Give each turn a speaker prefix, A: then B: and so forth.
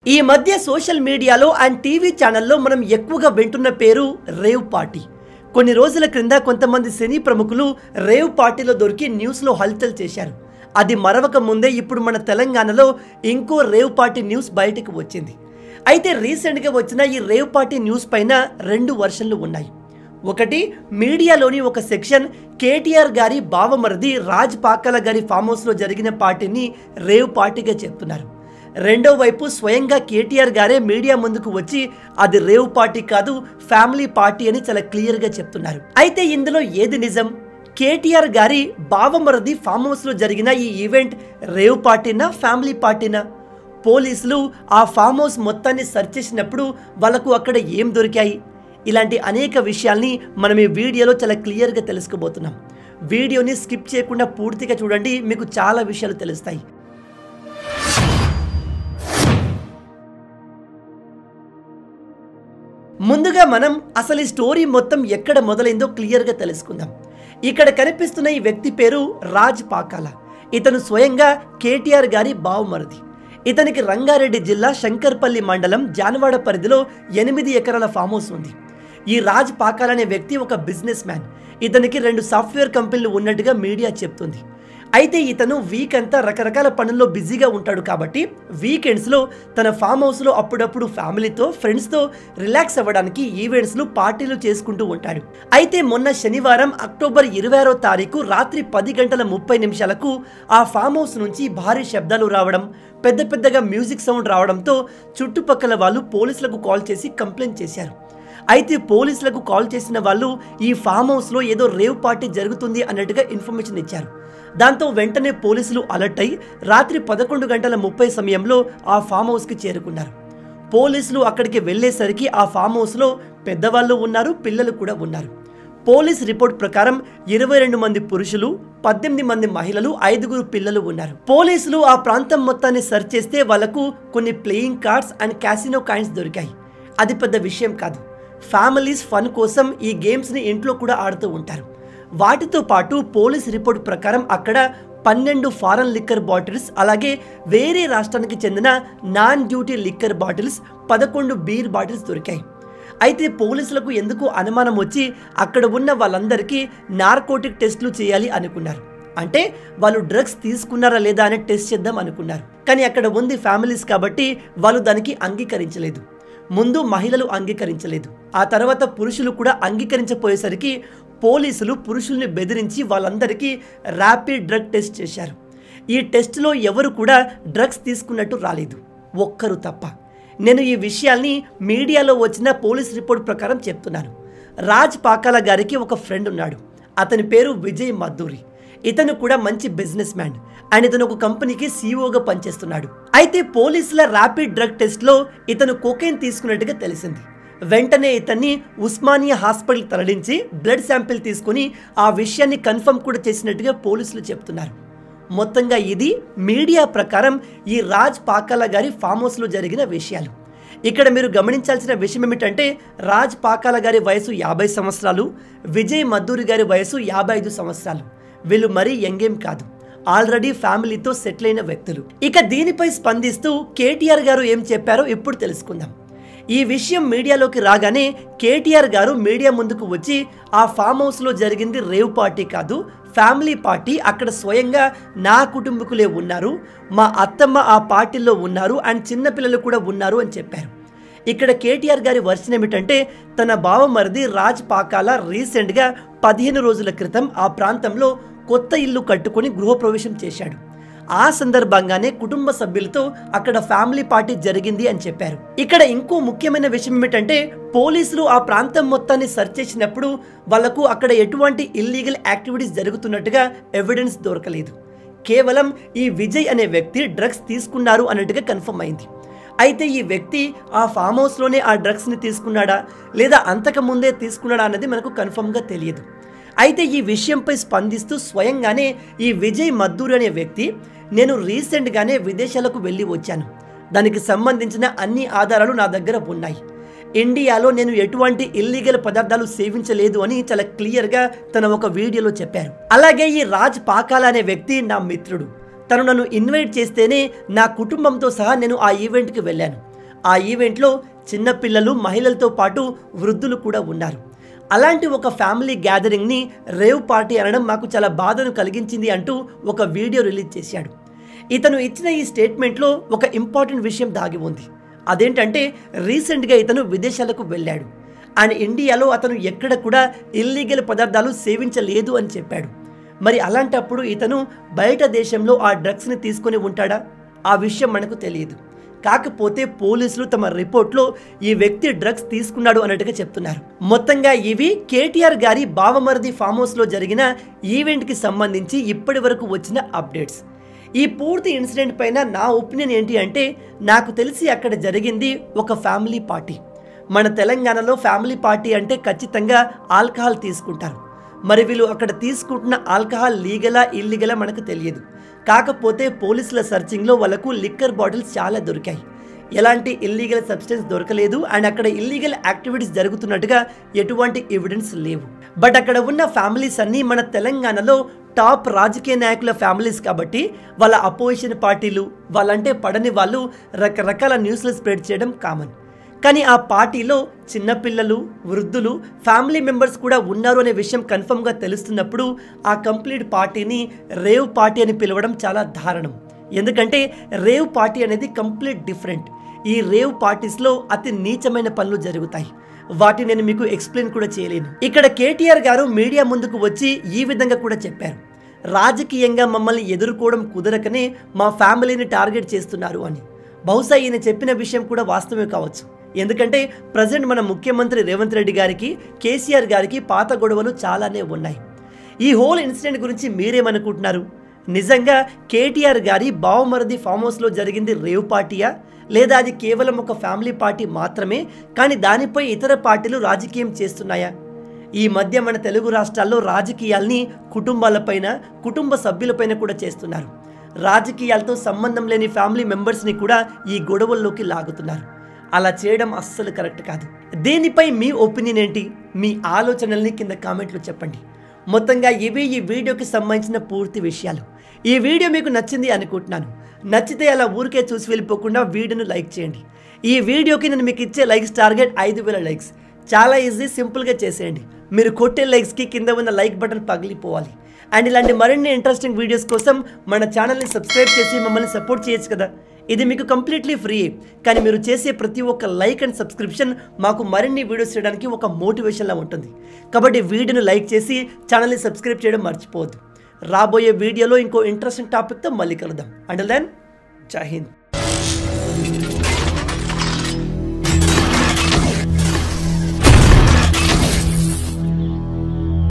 A: ఈ మధ్య సోషల్ మీడియాలో అండ్ టీవీ ఛానల్లో మనం ఎక్కువగా వింటున్న పేరు రేవ్ పార్టీ కొన్ని రోజుల క్రింద కొంతమంది సినీ ప్రముఖులు రేవ్ పార్టీలో దొరికి న్యూస్లో హల్చల్ చేశారు అది మరవక ముందే ఇప్పుడు మన తెలంగాణలో ఇంకో రేవ్ పార్టీ న్యూస్ బయటకు వచ్చింది అయితే రీసెంట్గా వచ్చిన ఈ రేవ్ పార్టీ న్యూస్ పైన రెండు వర్షన్లు ఉన్నాయి ఒకటి మీడియాలోని ఒక సెక్షన్ కేటీఆర్ గారి బావమరిది రాజ్ పాకాల గారి ఫామ్ హౌస్లో జరిగిన పార్టీని రేవ్ పార్టీగా చెప్తున్నారు రెండో వైపు స్వయంగా కేటీఆర్ గారే మీడియా ముందుకు వచ్చి అది రేవ్ పార్టీ కాదు ఫ్యామిలీ పార్టీ అని చాలా క్లియర్గా చెప్తున్నారు అయితే ఇందులో ఏది నిజం కేటీఆర్ గారి బావమరిది ఫామ్ హౌస్లో జరిగిన ఈ ఈవెంట్ రేవ్ పార్టీనా ఫ్యామిలీ పార్టీనా పోలీసులు ఆ ఫామ్ హౌస్ మొత్తాన్ని సెర్చ్ చేసినప్పుడు వాళ్ళకు అక్కడ ఏం దొరికాయి ఇలాంటి అనేక విషయాల్ని మనం ఈ వీడియోలో చాలా క్లియర్గా తెలుసుకోబోతున్నాం వీడియోని స్కిప్ చేయకుండా పూర్తిగా చూడండి మీకు చాలా విషయాలు తెలుస్తాయి ముందుగా మనం అసలు ఈ స్టోరీ మొత్తం ఎక్కడ మొదలైందో క్లియర్గా తెలుసుకుందాం ఇక్కడ కనిపిస్తున్న ఈ వ్యక్తి పేరు రాజ్ పాకాల ఇతను స్వయంగా కేటీఆర్ గారి బావుమరిది ఇతనికి రంగారెడ్డి జిల్లా శంకర్పల్లి మండలం జానవాడ పరిధిలో ఎనిమిది ఎకరాల ఫామ్ హౌస్ ఉంది ఈ రాజ్ పాకాల్ అనే వ్యక్తి ఒక బిజినెస్ మ్యాన్ ఇతనికి రెండు సాఫ్ట్వేర్ కంపెనీలు ఉన్నట్టుగా మీడియా చెప్తుంది అయితే ఇతను వీక్ అంతా రకరకాల పనుల్లో బిజీగా ఉంటాడు కాబట్టి వీకెండ్స్లో తన ఫామ్ హౌస్లో అప్పుడప్పుడు ఫ్యామిలీతో ఫ్రెండ్స్తో రిలాక్స్ అవ్వడానికి ఈవెంట్స్లు పార్టీలు చేసుకుంటూ ఉంటాడు అయితే మొన్న శనివారం అక్టోబర్ ఇరవై ఆరో తారీఖు రాత్రి పది గంటల ముప్పై నిమిషాలకు ఆ ఫామ్ హౌస్ నుంచి భారీ శబ్దాలు రావడం పెద్ద పెద్దగా మ్యూజిక్ సౌండ్ రావడంతో చుట్టుపక్కల వాళ్ళు పోలీసులకు కాల్ చేసి కంప్లైంట్ చేశారు అయితే పోలీసులకు కాల్ చేసిన వాళ్ళు ఈ ఫామ్ హౌస్లో ఏదో రేవ్ పార్టీ జరుగుతుంది అన్నట్టుగా ఇన్ఫర్మేషన్ ఇచ్చారు దాంతో వెంటనే పోలీసులు అలర్ట్ అయి రాత్రి పదకొండు గంటల ముప్పై సమయంలో ఆ ఫామ్ హౌస్కి చేరుకున్నారు పోలీసులు అక్కడికి వెళ్ళేసరికి ఆ ఫామ్ హౌస్లో పెద్దవాళ్ళు ఉన్నారు పిల్లలు కూడా ఉన్నారు పోలీస్ రిపోర్ట్ ప్రకారం ఇరవై రెండు మంది పురుషులు పద్దెనిమిది మంది మహిళలు ఐదుగురు పిల్లలు ఉన్నారు పోలీసులు ఆ ప్రాంతం మొత్తాన్ని సెర్చ్ చేస్తే వాళ్లకు కొన్ని playing cards and casino coins దొరికాయి అది పెద్ద విషయం కాదు ఫ్యామిలీస్ ఫన్ కోసం ఈ గేమ్స్ని ఇంట్లో కూడా ఆడుతూ ఉంటారు వాటితో పాటు పోలీస్ రిపోర్ట్ ప్రకారం అక్కడ పన్నెండు ఫారెన్ లిక్కర్ బాటిల్స్ అలాగే వేరే రాష్ట్రానికి చెందిన నాన్ డ్యూటీ లిక్కర్ బాటిల్స్ పదకొండు బీర్ బాటిల్స్ దొరికాయి అయితే పోలీసులకు ఎందుకు అనుమానం వచ్చి అక్కడ ఉన్న వాళ్ళందరికీ నార్కోటిక్ టెస్టులు చేయాలి అనుకున్నారు అంటే వాళ్ళు డ్రగ్స్ తీసుకున్నారా లేదా అనే టెస్ట్ చేద్దాం అనుకున్నారు కానీ అక్కడ ఉంది ఫ్యామిలీస్ కాబట్టి వాళ్ళు దానికి అంగీకరించలేదు ముందు మహిళలు అంగీకరించలేదు ఆ తర్వాత పురుషులు కూడా అంగీకరించపోయేసరికి పోలీసులు పురుషుల్ని బెదిరించి వాళ్ళందరికీ ర్యాపిడ్ డ్రగ్ టెస్ట్ చేశారు ఈ టెస్ట్లో ఎవరు కూడా డ్రగ్స్ తీసుకున్నట్టు రాలేదు ఒక్కరు తప్ప నేను ఈ విషయాల్ని మీడియాలో వచ్చిన పోలీస్ రిపోర్ట్ ప్రకారం చెప్తున్నాను రాజ్ పాకాల గారికి ఒక ఫ్రెండ్ ఉన్నాడు అతని పేరు విజయ్ మద్దూరి ఇతను కూడా మంచి బిజినెస్ మ్యాన్ అండ్ ఇతను ఒక కంపెనీకి సీఈఓగా పనిచేస్తున్నాడు అయితే పోలీసుల ర్యాపిడ్ డ్రగ్ టెస్ట్లో ఇతను కోకైన్ తీసుకున్నట్టుగా తెలిసింది వెంటనే ఇతన్ని ఉస్మానియా హాస్పిటల్ తరలించి బ్లడ్ శాంపిల్ తీసుకుని ఆ విషయాన్ని కన్ఫర్మ్ కూడా చేసినట్టుగా పోలీసులు చెప్తున్నారు మొత్తంగా ఇది మీడియా ప్రకారం ఈ రాజ్ పాకాల గారి ఫామ్ హౌస్లో జరిగిన విషయాలు ఇక్కడ మీరు గమనించాల్సిన విషయం ఏమిటంటే రాజ్ పాకాల గారి వయసు యాభై సంవత్సరాలు విజయ్ మద్దూరి గారి వయసు యాభై ఐదు సంవత్సరాలు వీళ్ళు మరీ యంగేం కాదు ఆల్రెడీ ఫ్యామిలీతో సెటిల్ అయిన వ్యక్తులు ఇక దీనిపై స్పందిస్తూ కేటీఆర్ గారు ఏం చెప్పారో ఇప్పుడు తెలుసుకుందాం ఈ విషయం మీడియాలోకి రాగానే కేటీఆర్ గారు మీడియా ముందుకు వచ్చి ఆ ఫామ్ హౌస్లో జరిగింది రేవ్ పార్టీ కాదు ఫ్యామిలీ పార్టీ అక్కడ స్వయంగా నా కుటుంబకులే ఉన్నారు మా అత్తమ్మ ఆ పార్టీలో ఉన్నారు అండ్ చిన్నపిల్లలు కూడా ఉన్నారు అని చెప్పారు ఇక్కడ కేటీఆర్ గారి వర్షన్ ఏమిటంటే తన బావమరిది రాజ్ పాకాల రీసెంట్గా పదిహేను రోజుల క్రితం ఆ ప్రాంతంలో కొత్త ఇల్లు కట్టుకొని గృహప్రవేశం చేశాడు ఆ సందర్భంగానే కుటుంబ సభ్యులతో అక్కడ ఫ్యామిలీ పార్టీ జరిగింది అని చెప్పారు ఇక్కడ ఇంకో ముఖ్యమైన విషయం ఏమిటంటే పోలీసులు ఆ ప్రాంతం మొత్తాన్ని సెర్చ్ చేసినప్పుడు వాళ్లకు అక్కడ ఎటువంటి ఇల్లీగల్ యాక్టివిటీస్ జరుగుతున్నట్టుగా ఎవిడెన్స్ దొరకలేదు కేవలం ఈ విజయ్ అనే వ్యక్తి డ్రగ్స్ తీసుకున్నారు అన్నట్టుగా కన్ఫర్మ్ అయింది అయితే ఈ వ్యక్తి ఆ ఫామ్ హౌస్లోనే ఆ డ్రగ్స్ని తీసుకున్నాడా లేదా అంతకు ముందే తీసుకున్నాడా అన్నది మనకు కన్ఫర్మ్గా తెలియదు అయితే ఈ విషయంపై స్పందిస్తూ స్వయంగానే ఈ విజయ్ మద్దూరి అనే వ్యక్తి నేను రీసెంట్గానే విదేశాలకు వెళ్ళి వచ్చాను దానికి సంబంధించిన అన్ని ఆధారాలు నా దగ్గర ఉన్నాయి ఇండియాలో నేను ఎటువంటి ఇల్లీగల్ పదార్థాలు సేవించలేదు అని చాలా క్లియర్గా తన ఒక వీడియోలో చెప్పారు అలాగే ఈ రాజ్ పాకాల అనే వ్యక్తి నా మిత్రుడు తను నన్ను ఇన్వైట్ చేస్తేనే నా కుటుంబంతో సహా నేను ఆ ఈవెంట్కి వెళ్ళాను ఆ ఈవెంట్లో చిన్నపిల్లలు మహిళలతో పాటు వృద్ధులు కూడా ఉన్నారు అలాంటి ఒక ఫ్యామిలీ గ్యాదరింగ్ని రేవ్ పార్టీ అనడం మాకు చాలా బాధను కలిగించింది అంటూ ఒక వీడియో రిలీజ్ చేశాడు ఇతను ఇచ్చిన ఈ స్టేట్మెంట్లో ఒక ఇంపార్టెంట్ విషయం దాగి ఉంది అదేంటంటే రీసెంట్గా ఇతను విదేశాలకు వెళ్ళాడు అండ్ ఇండియాలో అతను ఎక్కడ కూడా ఇల్లీగల్ పదార్థాలు సేవించలేదు అని చెప్పాడు మరి అలాంటప్పుడు ఇతను బయట దేశంలో ఆ డ్రగ్స్ని తీసుకొని ఉంటాడా ఆ విషయం మనకు తెలియదు కాకపోతే పోలీసులు తమ రిపోర్ట్లో ఈ వ్యక్తి డ్రగ్స్ తీసుకున్నాడు అన్నట్టుగా చెప్తున్నారు మొత్తంగా ఇవి కేటీఆర్ గారి బావమరది ఫామ్ హౌస్లో జరిగిన ఈవెంట్కి సంబంధించి ఇప్పటి వరకు వచ్చిన అప్డేట్స్ ఈ పూర్తి ఇన్సిడెంట్ పైన నా ఒపీనియన్ ఏంటి అంటే నాకు తెలిసి అక్కడ జరిగింది ఒక ఫ్యామిలీ పార్టీ మన తెలంగాణలో ఫ్యామిలీ పార్టీ అంటే ఖచ్చితంగా ఆల్కహాల్ తీసుకుంటారు మరి వీళ్ళు అక్కడ తీసుకుంటున్న ఆల్కహాల్ లీగలా ఇల్లీగలా మనకు తెలియదు కాకపోతే పోలీసుల సర్చింగ్లో వాళ్ళకు లిక్కర్ బాటిల్స్ చాలా దొరికాయి ఎలాంటి ఇల్లీగల్ సబ్స్టెన్స్ దొరకలేదు అండ్ అక్కడ ఇల్లీగల్ యాక్టివిటీస్ జరుగుతున్నట్టుగా ఎటువంటి ఎవిడెన్స్ లేవు బట్ అక్కడ ఉన్న ఫ్యామిలీస్ అన్నీ మన తెలంగాణలో టాప్ రాజకీయ నాయకుల ఫ్యామిలీస్ కాబట్టి వాళ్ళ అపోజిషన్ పార్టీలు వాళ్ళంటే పడని వాళ్ళు రకరకాల న్యూస్లు స్ప్రెడ్ చేయడం కామన్ కానీ ఆ పార్టీలో చిన్నపిల్లలు వృద్ధులు ఫ్యామిలీ మెంబర్స్ కూడా ఉన్నారు అనే విషయం కన్ఫర్మ్గా తెలుస్తున్నప్పుడు ఆ కంప్లీట్ పార్టీని రేవ్ పార్టీ అని పిలవడం చాలా దారుణం ఎందుకంటే రేవ్ పార్టీ అనేది కంప్లీట్ డిఫరెంట్ ఈ రేవ్ పార్టీస్లో అతి నీచమైన పనులు జరుగుతాయి వాటిని నేను మీకు ఎక్స్ప్లెయిన్ కూడా చేయలేను ఇక్కడ కేటీఆర్ గారు మీడియా ముందుకు వచ్చి ఈ విధంగా కూడా చెప్పారు రాజకీయంగా మమ్మల్ని ఎదుర్కోవడం కుదరకనే మా ఫ్యామిలీని టార్గెట్ చేస్తున్నారు అని బహుశా ఈయన చెప్పిన విషయం కూడా వాస్తవమే కావచ్చు ఎందుకంటే ప్రజెంట్ మన ముఖ్యమంత్రి రేవంత్ రెడ్డి గారికి కేసీఆర్ గారికి పాత గొడవలు చాలానే ఉన్నాయి ఈ హోల్ ఇన్సిడెంట్ గురించి మీరేమనుకుంటున్నారు నిజంగా కేటీఆర్ గారి బావమరది ఫామ్ హౌస్లో జరిగింది రేవ్ పార్టీయా లేదా అది కేవలం ఒక ఫ్యామిలీ పార్టీ మాత్రమే కానీ దానిపై ఇతర పార్టీలు రాజకీయం చేస్తున్నాయా ఈ మధ్య మన తెలుగు రాష్ట్రాల్లో రాజకీయాల్ని కుటుంబాలపైన కుటుంబ సభ్యులపైన కూడా చేస్తున్నారు రాజకీయాలతో సంబంధం లేని ఫ్యామిలీ మెంబర్స్ని కూడా ఈ గొడవల్లోకి లాగుతున్నారు అలా చేయడం అస్సలు కరెక్ట్ కాదు దీనిపై మీ ఒపీనియన్ ఏంటి మీ ఆలోచనల్ని కింద కామెంట్లో చెప్పండి మొత్తంగా ఇవి ఈ వీడియోకి సంబంధించిన పూర్తి విషయాలు ఈ వీడియో మీకు నచ్చింది అనుకుంటున్నాను నచ్చితే అలా ఊరికే చూసి వెళ్ళిపోకుండా వీడియోను లైక్ చేయండి ఈ వీడియోకి నేను మీకు ఇచ్చే లైక్స్ టార్గెట్ ఐదు వేల లైక్స్ చాలా ఈజీ సింపుల్గా చేసేయండి మీరు కొట్టే లైక్స్కి కింద ఉన్న లైక్ బటన్ పగిలిపోవాలి అండ్ ఇలాంటి మరిన్ని ఇంట్రెస్టింగ్ వీడియోస్ కోసం మన ఛానల్ని సబ్స్క్రైబ్ చేసి మమ్మల్ని సపోర్ట్ చేయొచ్చు కదా ఇది మీకు కంప్లీట్లీ ఫ్రీ కానీ మీరు చేసే ప్రతి ఒక్క లైక్ అండ్ సబ్స్క్రిప్షన్ మాకు మరిన్ని వీడియోస్ చేయడానికి ఒక మోటివేషన్లా ఉంటుంది కాబట్టి వీడియోను లైక్ చేసి ఛానల్ని సబ్స్క్రైబ్ చేయడం మర్చిపోవద్దు రాబోయే వీడియోలో ఇంకో ఇంట్రెస్టింగ్ టాపిక్తో మళ్ళీ కలుద్దాం అండ్ దెన్ జై హింద్